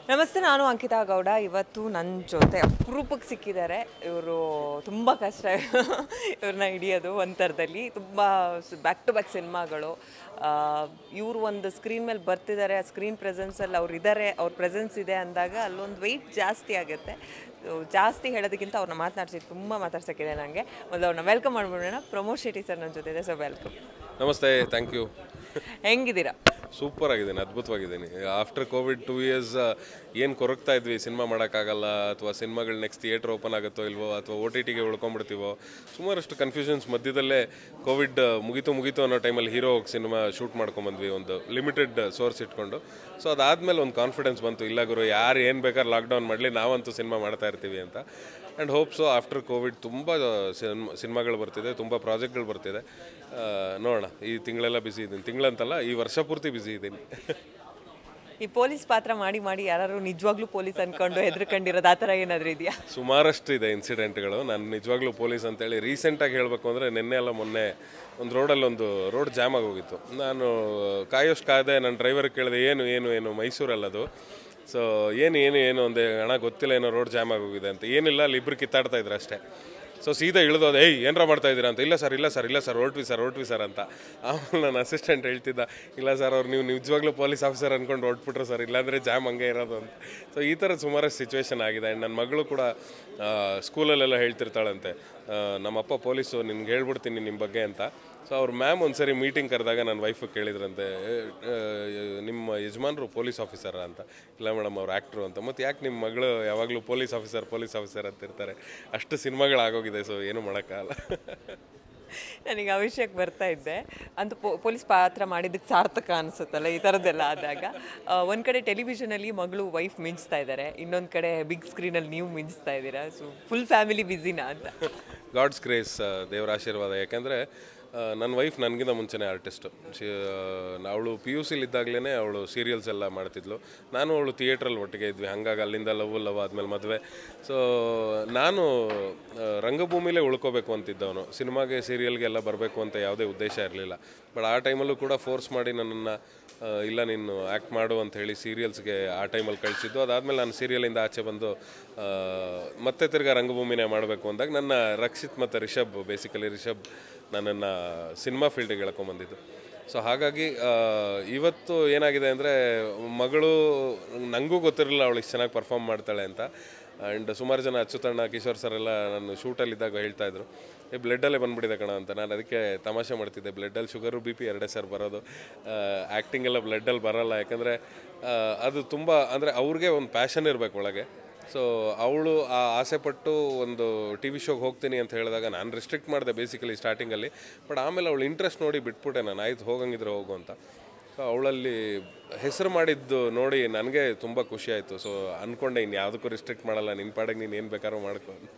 ನಮಸ್ತೆ ನಾನು ಅಂಕಿತಾ ಗೌಡ ಇವತ್ತು ನನ್ನ ಜೊತೆ ಅಪರೂಪಕ್ಕೆ ಸಿಕ್ಕಿದ್ದಾರೆ ಇವರು ತುಂಬ ಕಷ್ಟ ಇವ್ರನ್ನ ಹಿಡಿಯೋದು ಒಂದು ಥರದಲ್ಲಿ ತುಂಬ ಬ್ಯಾಕ್ ಟು ಬ್ಯಾಕ್ ಸಿನಿಮಾಗಳು ಇವರು ಒಂದು ಸ್ಕ್ರೀನ್ ಮೇಲೆ ಬರ್ತಿದ್ದಾರೆ ಆ ಸ್ಕ್ರೀನ್ ಪ್ರೆಸೆನ್ಸಲ್ಲಿ ಅವ್ರು ಇದ್ದಾರೆ ಅವ್ರ ಪ್ರೆಸೆನ್ಸ್ ಇದೆ ಅಂದಾಗ ಅಲ್ಲೊಂದು ವೆಯ್ಟ್ ಜಾಸ್ತಿ ಆಗುತ್ತೆ So, ಜಾಸ್ತಿ ಹೇಳೋದಕ್ಕಿಂತ ಅವ್ರನ್ನ ಮಾತನಾಡ್ಸಿ ತುಂಬ ಮಾತಾಡ್ಸೋಕ್ಕಿದೆ ನನಗೆ ಮೊದಲು ಅವ್ರನ್ನ ವೆಲ್ಕಮ್ ಮಾಡ್ಬಿಡೋಣ ಪ್ರಮೋದ್ ಶೆಟ್ಟಿ ಸರ್ ನನ್ನ ಜೊತೆ ಇದೆ ಸೊ ವೆಲ್ಕಮ್ ನಮಸ್ತೆ ಥ್ಯಾಂಕ್ ಯು ಹೆಂಗಿದ್ದೀರಾ ಸೂಪರ್ ಆಗಿದ್ದೀನಿ ಅದ್ಭುತವಾಗಿದ್ದೀನಿ ಆಫ್ಟರ್ ಕೋವಿಡ್ ಟೂ ಇಯರ್ಸ್ ಏನು ಕೊರಗ್ತಾ ಇದ್ವಿ ಸಿನಿಮಾ ಮಾಡೋಕ್ಕಾಗಲ್ಲ ಅಥವಾ ಸಿನಿಮಾಗಳು ನೆಕ್ಸ್ಟ್ ಥಿಯೇಟ್ರ್ ಓಪನ್ ಆಗುತ್ತೋ ಇಲ್ವೋ ಅಥವಾ ಓ ಟಿ ಟಿಗೆ ಉಳ್ಕೊಂಡ್ಬಿಡ್ತೀವೋ ಸುಮಾರಷ್ಟು ಕನ್ಫ್ಯೂಷನ್ಸ್ ಮಧ್ಯದಲ್ಲೇ ಕೋವಿಡ್ ಮುಗೀತು ಮುಗೀತು ಅನ್ನೋ ಟೈಮಲ್ಲಿ ಹೀರೋ ಹೋಗಿ ಸಿನಿಮಾ ಶೂಟ್ ಮಾಡ್ಕೊಂಬಂದ್ವಿ ಒಂದು ಲಿಮಿಟೆಡ್ ಸೋರ್ಸ್ ಇಟ್ಕೊಂಡು ಸೊ ಅದಾದಮೇಲೆ ಒಂದು ಕಾನ್ಫಿಡೆನ್ಸ್ ಬಂತು ಇಲ್ಲ ಗುರು ಯಾರು ಏನು ಬೇಕಾದ್ರೆ ಲಾಕ್ಡೌನ್ ಮಾಡಲಿ ನಾವಂತೂ ಸಿನಿಮಾ ಮಾಡ್ತಾ ಇರ್ತೀವಿ ಅಂತ and hope so after COVID ತುಂಬ ಸಿನಿಮಾ ಸಿನಿಮಾಗಳು ಬರ್ತಿದೆ ತುಂಬ ಪ್ರಾಜೆಕ್ಟ್ಗಳು ಬರ್ತಿದೆ ಆ, ನೋಡೋಣ ಈ ತಿಂಗಳೆಲ್ಲ ಬ್ಯುಸಿ ಇದ್ದೀನಿ ತಿಂಗಳಂತಲ್ಲ ಈ ವರ್ಷ ಪೂರ್ತಿ ಬ್ಯುಸಿ ಇದ್ದೀನಿ ಈ ಪೊಲೀಸ್ ಪಾತ್ರ ಮಾಡಿ ಮಾಡಿ ಯಾರು ನಿಜವಾಗ್ಲೂ ಪೊಲೀಸ್ ಅನ್ಕೊಂಡು ಹೆದರ್ಕೊಂಡಿರೋದು ಆ ಥರ ಏನಾದರೂ ಇದೆಯಾ ಸುಮಾರಷ್ಟು ಇದೆ ಇನ್ಸಿಡೆಂಟ್ಗಳು ನಾನು ನಿಜವಾಗ್ಲೂ ಪೊಲೀಸ್ ಅಂತೇಳಿ ರೀಸೆಂಟಾಗಿ ಹೇಳಬೇಕು ಅಂದರೆ ನಿನ್ನೆ ಅಲ್ಲ ಮೊನ್ನೆ ಒಂದು ರೋಡಲ್ಲಿ ಒಂದು ರೋಡ್ ಜಾಮ್ ಆಗೋಗಿತ್ತು ನಾನು ಕಾಯೋಷ್ಟು ಕಾಯ್ದೆ ನನ್ನ ಡ್ರೈವರ್ ಕೇಳಿದೆ ಏನು ಏನು ಏನು ಮೈಸೂರಲ್ಲದು ಸೊ ಏನು ಏನು ಏನು ಒಂದೇ ಹಣ ಗೊತ್ತಿಲ್ಲ ಏನೋ ರೋಡ್ ಜಾಮ್ ಆಗೋಗಿದೆ ಅಂತ ಏನಿಲ್ಲ ಅಲ್ಲಿ ಇಬ್ಬರು ಕಿತ್ತಾಡ್ತಾ ಇದ್ರು ಅಷ್ಟೇ ಸೊ ಸೀದಾ ಇಳಿದೋದು ಏಯ್ ಏನರ ಮಾಡ್ತಾ ಇದ್ದೀರಾ ಅಂತ ಇಲ್ಲ ಸರ್ ಇಲ್ಲ ಸರ್ ಇಲ್ಲ ಸರ್ ಹೊರಟ್ವಿ ಸರ್ ಹೊರಟ್ವಿ ಸರ್ ಅಂತ ಆಮೇಲೆ ನನ್ನ ಅಸಿಸ್ಟೆಂಟ್ ಹೇಳ್ತಿದ್ದ ಇಲ್ಲ ಸರ್ ಅವ್ರು ನೀವು ನಿಜವಾಗ್ಲೂ ಪೊಲೀಸ್ ಆಫೀಸರ್ ಅಂದ್ಕೊಂಡು ಹೊರಟ್ಬಿಟ್ರು ಸರ್ ಇಲ್ಲಾಂದರೆ ಜಾಮ್ ಹಂಗೆ ಇರೋದು ಅಂತ ಸೊ ಈ ಥರ ಸುಮಾರು ಸಿಚುವೇಶನ್ ಆಗಿದೆ ಆ್ಯಂಡ್ ನನ್ನ ಮಗಳು ಕೂಡ ಸ್ಕೂಲಲ್ಲೆಲ್ಲ ಹೇಳ್ತಿರ್ತಾಳಂತೆ ಆ, ನಮ್ಮಪ್ಪ ಪೊಲೀಸು ನಿನ್ಗೆ ಹೇಳ್ಬಿಡ್ತೀನಿ ನಿಮ್ಮ ಬಗ್ಗೆ ಅಂತ ಸೊ ಅವ್ರ ಮ್ಯಾಮ್ ಒಂದ್ಸರಿ ಮೀಟಿಂಗ್ ಕರೆದಾಗ ನನ್ನ ವೈಫು ಕೇಳಿದ್ರಂತೆ "ಏ, ಆ, ನಿಮ್ಮ ಯಜಮಾನರು ಪೊಲೀಸ್ ಆಫೀಸರ ಅಂತ ಇಲ್ಲ ಮೇಡಮ್ ಅವ್ರು ಆ್ಯಕ್ಟ್ರು ಅಂತ ಮತ್ತು ಯಾಕೆ ನಿಮ್ಮ ಮಗಳು ಯಾವಾಗಲೂ ಪೊಲೀಸ್ ಆಫೀಸರ್ ಪೊಲೀಸ್ ಆಫೀಸರ್ ಅಂತ ಇರ್ತಾರೆ ಅಷ್ಟು ಸಿನಿಮಾಗಳಾಗೋಗಿದೆ ಸೊ ಏನು ಮಾಡೋಕ್ಕಾಗಲ್ಲ ನನಗೆ ಆ ವಿಷಯಕ್ಕೆ ಬರ್ತಾ ಇದ್ದೆ ಅಂತ ಪೊ ಪೊಲೀಸ್ ಪಾತ್ರ ಮಾಡಿದ್ದಕ್ಕೆ ಸಾರ್ಥಕ ಅನಿಸುತ್ತಲ್ಲ ಈ ಥರದ್ದೆಲ್ಲ ಆದಾಗ ಒಂದು ಕಡೆ ಟೆಲಿವಿಷನಲ್ಲಿ ಮಗಳು ವೈಫ್ ಮಿಂಚ್ತಾ ಇದ್ದಾರೆ ಇನ್ನೊಂದು ಕಡೆ ಬಿಗ್ ಸ್ಕ್ರೀನಲ್ಲಿ ನೀವು ಮಿಂಚ್ತಾ ಇದ್ದೀರಾ ಸೊ ಫುಲ್ ಫ್ಯಾಮಿಲಿ ಬ್ಯುಸಿನಾ ಅಂತ ಗಾಡ್ಸ್ ಗ್ರೇಸ್ ದೇವರ ಆಶೀರ್ವಾದ ಯಾಕೆಂದರೆ ನನ್ನ ವೈಫ್ ನನಗಿಂತ ಮುಂಚೆನೇ ಆರ್ಟಿಸ್ಟು ಅವಳು ಪಿ ಯು ಸಿಲಿದ್ದಾಗಲೇ ಅವಳು ಸೀರಿಯಲ್ಸ್ ಎಲ್ಲ ಮಾಡ್ತಿದ್ಲು ನಾನು ಅವಳು ಥಿಯೇಟ್ರಲ್ಲಿ ಒಟ್ಟಿಗೆ ಇದ್ವಿ ಹಾಗಾಗಿ ಅಲ್ಲಿಂದ ಲವ್ ಲವ್ ಆದಮೇಲೆ ಮದುವೆ ಸೊ ನಾನು ಆ, ರಂಗಭೂಮಿಲೇ ಉಳ್ಕೋಬೇಕು ಅಂತಿದ್ದವನು ಸಿನಿಮಾಗೆ ಸೀರಿಯಲ್ಗೆ ಎಲ್ಲ ಬರಬೇಕು ಅಂತ ಯಾವುದೇ ಉದ್ದೇಶ ಇರಲಿಲ್ಲ ಬಟ್ ಆ ಟೈಮಲ್ಲೂ ಕೂಡ ಫೋರ್ಸ್ ಮಾಡಿ ನನ್ನನ್ನು ಇಲ್ಲ ನೀನು ಆ್ಯಕ್ಟ್ ಮಾಡು ಅಂತ ಹೇಳಿ ಸೀರಿಯಲ್ಸ್ಗೆ ಆ ಟೈಮಲ್ಲಿ ಕಳಿಸಿದ್ದು ಅದಾದಮೇಲೆ ನಾನು ಸೀರಿಯಲಿಂದ ಆಚೆ ಬಂದು ಆ, ಮತ್ತೆ ತಿರ್ಗಾ ರಂಗಭೂಮಿನೇ ಮಾಡಬೇಕು ಅಂದಾಗ ನನ್ನ ರಕ್ಷಿತ್ ಮತ್ತು ರಿಷಬ್ ಬೇಸಿಕಲಿ ರಿಷಬ್ ನನ್ನನ್ನು ಸಿನಿಮಾ ಫೀಲ್ಡಿಗೆ ಎಳ್ಕೊಂಬಂದಿದ್ದು ಸೊ ಹಾಗಾಗಿ ಆ, ಇವತ್ತು ಏನಾಗಿದೆ ಅಂದರೆ ಮಗಳು ನನಗೂ ಗೊತ್ತಿರಲಿಲ್ಲ ಅವಳು ಇಷ್ಟು ಚೆನ್ನಾಗಿ ಪರ್ಫಾರ್ಮ್ ಮಾಡ್ತಾಳೆ ಅಂತ ಆ್ಯಂಡ್ ಸುಮಾರು ಜನ ಅಚ್ಚುತಣ್ಣ ಕಿಶೋರ್ ಸರ್ ಎಲ್ಲ ನಾನು ಶೂಟಲ್ಲಿದ್ದಾಗ ಹೇಳ್ತಾ ಇದ್ರು ಏ ಬ್ಲಡ್ಡಲ್ಲೇ ಬಂದ್ಬಿಟ್ಟಿದೆ ಕಣ ಅಂತ ನಾನು ಅದಕ್ಕೆ ತಮಾಷೆ ಮಾಡ್ತಿದ್ದೆ ಬ್ಲಡ್ಡಲ್ಲಿ ಶುಗರು ಬಿ ಪಿ ಎರಡೇ ಸರ್ ಬರೋದು ಆ್ಯಕ್ಟಿಂಗ್ ಎಲ್ಲ ಬ್ಲಡ್ಡಲ್ಲಿ ಬರಲ್ಲ ಯಾಕಂದರೆ ಅದು ತುಂಬ ಅಂದರೆ ಅವ್ರಿಗೆ ಒಂದು ಪ್ಯಾಷನ್ ಇರಬೇಕು ಒಳಗೆ ಸೊ ಅವಳು ಆ ಆಸೆ ಪಟ್ಟು ಒಂದು ಟಿ ವಿ ಶೋಗೆ ಹೋಗ್ತೀನಿ ಅಂತ ಹೇಳಿದಾಗ ನಾನು ರಿಸ್ಟ್ರಿಕ್ಟ್ ಮಾಡಿದೆ ಬೇಸಿಕಲಿ ಸ್ಟಾರ್ಟಿಂಗಲ್ಲಿ ಬಟ್ ಆಮೇಲೆ ಅವಳು ಇಂಟ್ರೆಸ್ಟ್ ನೋಡಿ ಬಿಟ್ಬಿಟ್ಟೆ ನಾನು ಆಯ್ತು ಹೋಗಂಗಿದ್ರೆ ಹೋಗು ಅಂತ ಸೊ ಅವಳಲ್ಲಿ ಹೆಸರು ಮಾಡಿದ್ದು ನೋಡಿ ನನಗೆ ತುಂಬ ಖುಷಿ ಆಯಿತು ಸೊ ಅಂದ್ಕೊಂಡೆ ಇನ್ನು ಯಾವುದಕ್ಕೂ ರಿಸ್ಟ್ರಿಕ್ಟ್ ಮಾಡಲ್ಲ ನಿನ್ನ ಪಾಡಿಗೆ ನೀನು ಏನು ಬೇಕಾದ್ರೂ ಮಾಡ್ಕೊ ಅಂತ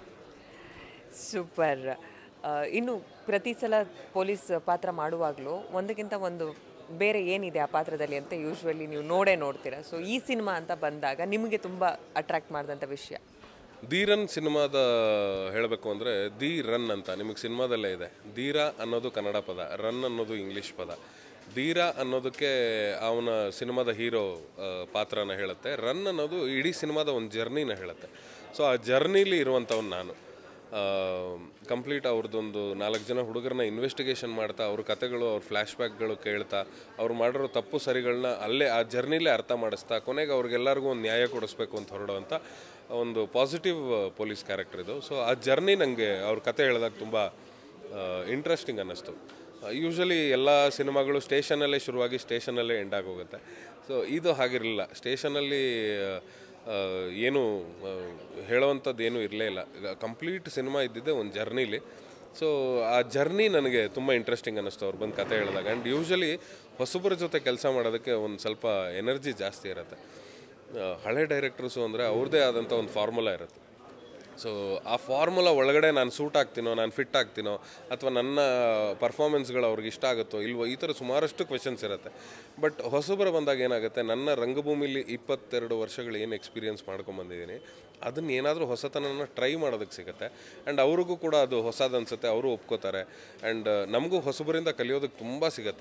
ಸೂಪರ್ ಇನ್ನು ಪ್ರತಿ ಸಲ ಪೊಲೀಸ್ ಪಾತ್ರ ಮಾಡುವಾಗಲೂ ಒಂದಕ್ಕಿಂತ ಒಂದು ಬೇರೆ ಏನಿದೆ ಆ ಪಾತ್ರದಲ್ಲಿ ಅಂತ ಯೂಶ್ವಲಿ ನೀವು ನೋಡೇ ನೋಡ್ತೀರಾ ಸೊ ಈ ಸಿನಿಮಾ ಅಂತ ಬಂದಾಗ ನಿಮಗೆ ತುಂಬ ಅಟ್ರಾಕ್ಟ್ ಮಾಡಿದಂಥ ವಿಷಯ ದಿ ರನ್ ಸಿನಿಮಾದ ಹೇಳಬೇಕು ಅಂದರೆ ದಿ ರನ್ ಅಂತ ನಿಮಗೆ ಸಿನಿಮಾದಲ್ಲೇ ಇದೆ ಧೀರ ಅನ್ನೋದು ಕನ್ನಡ ಪದ ರನ್ ಅನ್ನೋದು ಇಂಗ್ಲೀಷ್ ಪದ ಧೀರ ಅನ್ನೋದಕ್ಕೆ ಅವನ ಸಿನಿಮಾದ ಹೀರೋ ಪಾತ್ರನ ಹೇಳುತ್ತೆ ರನ್ ಅನ್ನೋದು ಇಡೀ ಸಿನಿಮಾದ ಒಂದು ಜರ್ನಿನ ಹೇಳುತ್ತೆ ಸೊ ಆ ಜರ್ನಿಲಿ ಇರುವಂಥವ್ನು ನಾನು ಕಂಪ್ಲೀಟ್ ಅವ್ರದ್ದೊಂದು ನಾಲ್ಕು ಜನ ಹುಡುಗರನ್ನ ಇನ್ವೆಸ್ಟಿಗೇಷನ್ ಮಾಡ್ತಾ ಅವ್ರ ಕತೆಗಳು ಅವ್ರ ಫ್ಲ್ಯಾಶ್ ಬ್ಯಾಕ್ಗಳು ಕೇಳ್ತಾ ಅವ್ರು ಮಾಡಿರೋ ತಪ್ಪು ಸರಿಗಳನ್ನ ಅಲ್ಲೇ ಆ ಜರ್ನಿಲೇ ಅರ್ಥ ಮಾಡಿಸ್ತಾ ಕೊನೆಗೆ ಅವ್ರಿಗೆಲ್ಲರಿಗೂ ಒಂದು ನ್ಯಾಯ ಕೊಡಿಸ್ಬೇಕು ಅಂತ ಹೊರಡುವಂಥ ಒಂದು ಪಾಸಿಟಿವ್ ಪೊಲೀಸ್ ಕ್ಯಾರೆಕ್ಟರ್ ಇದು ಸೊ ಆ ಜರ್ನಿ ನನಗೆ ಅವ್ರ ಕತೆ ಹೇಳಿದಾಗ ತುಂಬ ಇಂಟ್ರೆಸ್ಟಿಂಗ್ ಅನ್ನಿಸ್ತು ಯೂಶ್ವಲಿ ಎಲ್ಲ ಸಿನಿಮಾಗಳು ಸ್ಟೇಷನಲ್ಲೇ ಶುರುವಾಗಿ ಸ್ಟೇಷನಲ್ಲೇ ಎಂಡ್ ಆಗೋಗುತ್ತೆ ಸೊ ಇದು ಹಾಗಿರಲಿಲ್ಲ ಸ್ಟೇಷನಲ್ಲಿ ಏನು ಆ, ಹೇಳೋವಂಥದ್ದು ಏನೂ ಇರಲೇ ಇಲ್ಲ ಕಂಪ್ಲೀಟ್ ಸಿನಿಮಾ ಇದ್ದಿದ್ದೆ ಒಂದು ಜರ್ನಿಲಿ ಸೊ ಆ ಜರ್ನಿ ನನಗೆ ತುಂಬ ಇಂಟ್ರೆಸ್ಟಿಂಗ್ ಅನ್ನಿಸ್ತು ಅವ್ರು ಬಂದು ಕತೆ ಹೇಳಿದಾಗ ಆ್ಯಂಡ್ ಯೂಶ್ವಲಿ ಹೊಸಬರ ಜೊತೆ ಕೆಲಸ ಮಾಡೋದಕ್ಕೆ ಒಂದು ಸ್ವಲ್ಪ ಎನರ್ಜಿ ಜಾಸ್ತಿ ಇರುತ್ತೆ ಆ, ಹಳೆ ಡೈರೆಕ್ಟರ್ಸು ಅಂದರೆ ಅವ್ರದ್ದೇ ಆದಂಥ ಒಂದು ಫಾರ್ಮುಲಾ ಇರುತ್ತೆ ಸೊ ಆ ಫಾರ್ಮುಲಾ ಒಳಗಡೆ ನಾನು ಸೂಟ್ ಆಗ್ತೀನೋ ನಾನು ಫಿಟ್ ಆಗ್ತೀನೋ ಅಥವಾ ನನ್ನ ಪರ್ಫಾರ್ಮೆನ್ಸ್ಗಳು ಅವ್ರಿಗೆ ಇಷ್ಟ ಆಗುತ್ತೋ ಇಲ್ವೋ ಈ ಥರ ಸುಮಾರಷ್ಟು ಕ್ವೆಶನ್ಸ್ ಇರುತ್ತೆ ಬಟ್ ಹೊಸಬರ ಬಂದಾಗ ಏನಾಗುತ್ತೆ ನನ್ನ ರಂಗಭೂಮಿಲಿ ಇಪ್ಪತ್ತೆರಡು ವರ್ಷಗಳು ಏನು ಎಕ್ಸ್ಪೀರಿಯನ್ಸ್ ಮಾಡ್ಕೊಂಬಂದಿದ್ದೀನಿ ಅದನ್ನ ಏನಾದರೂ ಹೊಸತನನ ಟ್ರೈ ಮಾಡೋದಕ್ಕೆ ಸಿಗುತ್ತೆ ಆ್ಯಂಡ್ ಅವ್ರಿಗೂ ಕೂಡ ಅದು ಹೊಸದು ಅನಿಸುತ್ತೆ ಅವರು ಒಪ್ಕೋತಾರೆ ಆ್ಯಂಡ್ ನಮಗೂ ಹೊಸಬರಿಂದ ಕಲಿಯೋದಕ್ಕೆ ತುಂಬ ಸಿಗುತ್ತೆ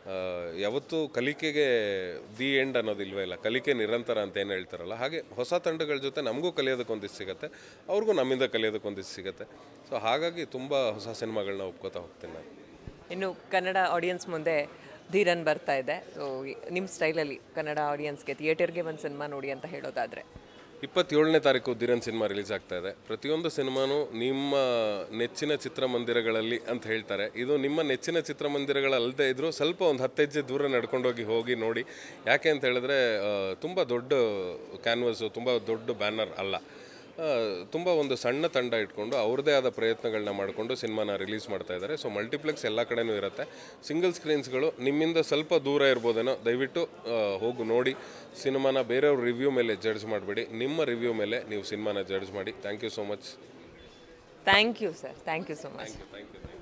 ಆ, ಯಾವತ್ತೂ ಕಲಿಕೆಗೆ ದಿ ಎಂಡ್ ಅನ್ನೋದು ಇಲ್ವೇ ಇಲ್ಲ ಕಲಿಕೆ ನಿರಂತರ ಅಂತ ಏನು ಹೇಳ್ತಾರಲ್ಲ ಹಾಗೆ ಹೊಸ ತಂಡಗಳ ಜೊತೆ ನಮಗೂ ಕಲಿಯೋದಕ್ಕೆ ಒಂದಿಷ್ಟು ಸಿಗುತ್ತೆ ಅವ್ರಿಗೂ ನಮ್ಮಿಂದ ಕಲಿಯೋದಕ್ಕೆ ಒಂದಿಷ್ಟು ಸಿಗುತ್ತೆ ಸೊ ಹಾಗಾಗಿ ತುಂಬ ಹೊಸ ಸಿನಿಮಾಗಳನ್ನ ಒಪ್ಕೋತಾ ಹೋಗ್ತೀನಿ ನಾನು ಇನ್ನು ಕನ್ನಡ ಆಡಿಯನ್ಸ್ ಮುಂದೆ ಧೀರನ್ ಬರ್ತಾ ಇದೆ ಸೊ ನಿಮ್ಮ ಸ್ಟೈಲಲ್ಲಿ ಕನ್ನಡ ಆಡಿಯನ್ಸ್ಗೆ ಥಿಯೇಟರ್ಗೆ ಒಂದು ಸಿನಿಮಾ ನೋಡಿ ಅಂತ ಹೇಳೋದಾದರೆ ಇಪ್ಪತ್ತೇಳನೇ ತಾರೀಕು ಧಿರನ್ ಸಿನಿಮಾ ರಿಲೀಸ್ ಆಗ್ತಾ ಇದೆ ಪ್ರತಿಯೊಂದು ಸಿನಿಮಾನು ನಿಮ್ಮ ನೆಚ್ಚಿನ ಚಿತ್ರಮಂದಿರಗಳಲ್ಲಿ ಅಂತ ಹೇಳ್ತಾರೆ ಇದು ನಿಮ್ಮ ನೆಚ್ಚಿನ ಚಿತ್ರಮಂದಿರಗಳಲ್ಲದೆ ಇದ್ರೂ ಸ್ವಲ್ಪ ಒಂದು ಹತ್ತು ಹೆಜ್ಜೆ ದೂರ ನಡ್ಕೊಂಡೋಗಿ ಹೋಗಿ ನೋಡಿ ಯಾಕೆ ಅಂತ ಹೇಳಿದ್ರೆ ತುಂಬ ದೊಡ್ಡ ಕ್ಯಾನ್ವಸು ತುಂಬ ದೊಡ್ಡ ಬ್ಯಾನರ್ ಅಲ್ಲ ತುಂಬ ಒಂದು ಸಣ್ಣ ತಂಡ ಇಟ್ಕೊಂಡು ಅವ್ರದ್ದೇ ಆದ ಪ್ರಯತ್ನಗಳನ್ನ ಮಾಡಿಕೊಂಡು ಸಿನಿಮಾನ ರಿಲೀಸ್ ಮಾಡ್ತಾ ಇದ್ದಾರೆ ಸೊ ಮಲ್ಟಿಪ್ಲೆಕ್ಸ್ ಎಲ್ಲ ಕಡೆನೂ ಇರುತ್ತೆ ಸಿಂಗಲ್ ಸ್ಕ್ರೀನ್ಸ್ಗಳು ನಿಮ್ಮಿಂದ ಸ್ವಲ್ಪ ದೂರ ಇರ್ಬೋದೇನೋ ದಯವಿಟ್ಟು ಆ, ಹೋಗಿ ನೋಡಿ ಸಿನಿಮಾನ ಬೇರೆಯವ್ರ ರಿವ್ಯೂ ಮೇಲೆ ಜಡ್ಜ್ ಮಾಡಬೇಡಿ ನಿಮ್ಮ ರಿವ್ಯೂ ಮೇಲೆ ನೀವು ಸಿನಿಮಾನ ಜಡ್ಜ್ ಮಾಡಿ thank you so much thank you sir thank you so much thank you